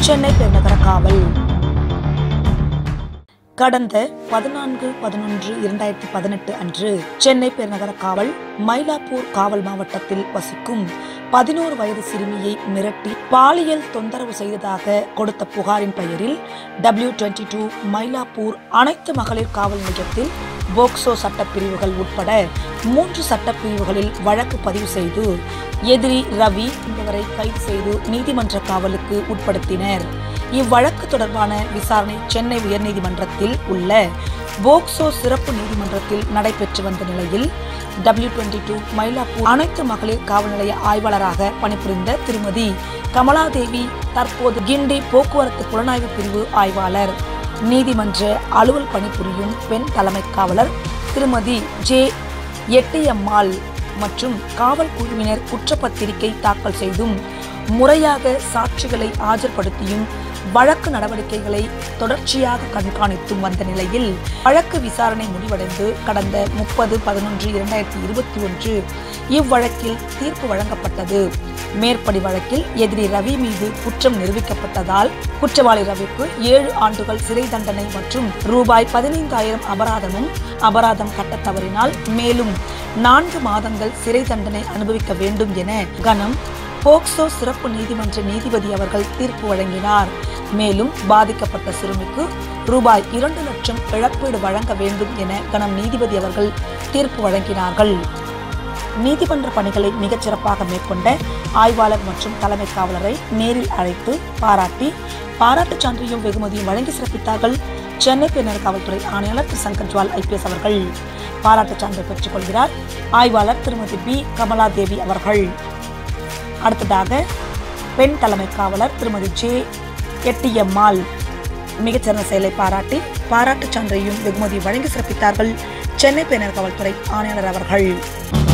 சென்னை பெருநகர காவல் கடந்த பதினான்கு பதினொன்று இரண்டாயிரத்தி பதினெட்டு அன்று சென்னை பெருநகர காவல் மயிலாப்பூர் காவல் மாவட்டத்தில் வசிக்கும் பதினோரு வயது சிறுமியை மிரட்டி பாலியல் தொந்தரவு செய்ததாக கொடுத்த புகாரின் பெயரில் டபிள்யூ டுவெண்ட்டி டூ மயிலாப்பூர் அனைத்து மகளிர் காவல் நிலையத்தில் போக்சோ சட்டப்பிரிவுகள் உட்பட மூன்று சட்டப்பிரிவுகளில் வழக்கு பதிவு செய்து எதிரி ரவி என்பவரை கைது செய்து நீதிமன்ற காவலுக்கு உட்படுத்தினர் இவ்வழக்கு தொடர்பான விசாரணை சென்னை உயர்நீதிமன்றத்தில் உள்ள போக்சோ சிறப்பு நீதிமன்றத்தில் நடைபெற்று வந்த நிலையில் டபிள்யூ டுவெண்ட்டி டூ மயிலாப்பூர் அனைத்து மகளிர் காவல் நிலைய ஆய்வாளராக பணிபுரிந்த திருமதி கமலாதேவி தற்போது கிண்டி போக்குவரத்து புலனாய்வு பிரிவு ஆய்வாளர் நீதிமன்ற அலுவல் பணிபுரியும் பெண் தலைமை காவலர் திருமதி ஜே எட்டியம்மாள் மற்றும் காவல் குழுவினர் குற்றப்பத்திரிகை தாக்கல் செய்தும் முறையாக சாட்சிகளை ஆஜர்படுத்தியும் வழக்கு நடவடிக்கைகளை தொடர்ச்சியாக கண்காணித்தும் வந்த நிலையில் வழக்கு விசாரணை முடிவடைந்து கடந்த முப்பது பதினொன்று இரண்டாயிரத்தி இருபத்தி ஒன்று இவ்வழக்கில் தீர்ப்பு வழங்கப்பட்டது மேற்படி வழக்கில் எதிரி ரவி மீது குற்றம் நிரூபிக்கப்பட்டதால் குற்றவாளி ரவிக்கு ஏழு ஆண்டுகள் சிறை தண்டனை மற்றும் ரூபாய் பதினைந்தாயிரம் அபராதமும் அபராதம் கட்டத் தவறினால் மேலும் நான்கு மாதங்கள் சிறை தண்டனை அனுபவிக்க வேண்டும் என கனம் போக்சோ சிறப்பு நீதிமன்ற நீதிபதி அவர்கள் தீர்ப்பு வழங்கினார் மேலும் பாதிக்கப்பட்ட சிறுமிக்கு ரூபாய் இரண்டு லட்சம் இழப்பீடு வழங்க வேண்டும் என கனம் நீதிபதி அவர்கள் தீர்ப்பு வழங்கினார்கள் நீதிமன்ற பணிகளை மிகச் சிறப்பாக மேற்கொண்ட ஆய்வாளர் மற்றும் தலைமை காவலரை நேரில் அழைத்து பாராட்டி பாராட்டுச் சான்றையும் வெகுமதியும் வழங்கி சிறப்பித்தார்கள் சென்னை பெருநகர காவல்துறை ஆணையாளர் திரு சங்கர் ஜுவால் ஐபிஎஸ் அவர்கள் பாராட்டுச் சான்றை பெற்றுக் கொள்கிறார் ஆய்வாளர் திருமதி பி கமலாதேவி அவர்கள் அடுத்ததாக பெண் தலைமை காவலர் திருமதி ஜே எட்டியம்மாள் மிகச்சிறந்த செயலை பாராட்டி பாராட்டுச் சான்றையும் வெகுமதி வழங்கி சிறப்பித்தார்கள் சென்னை பெருநகர காவல்துறை ஆணையாளர் அவர்கள்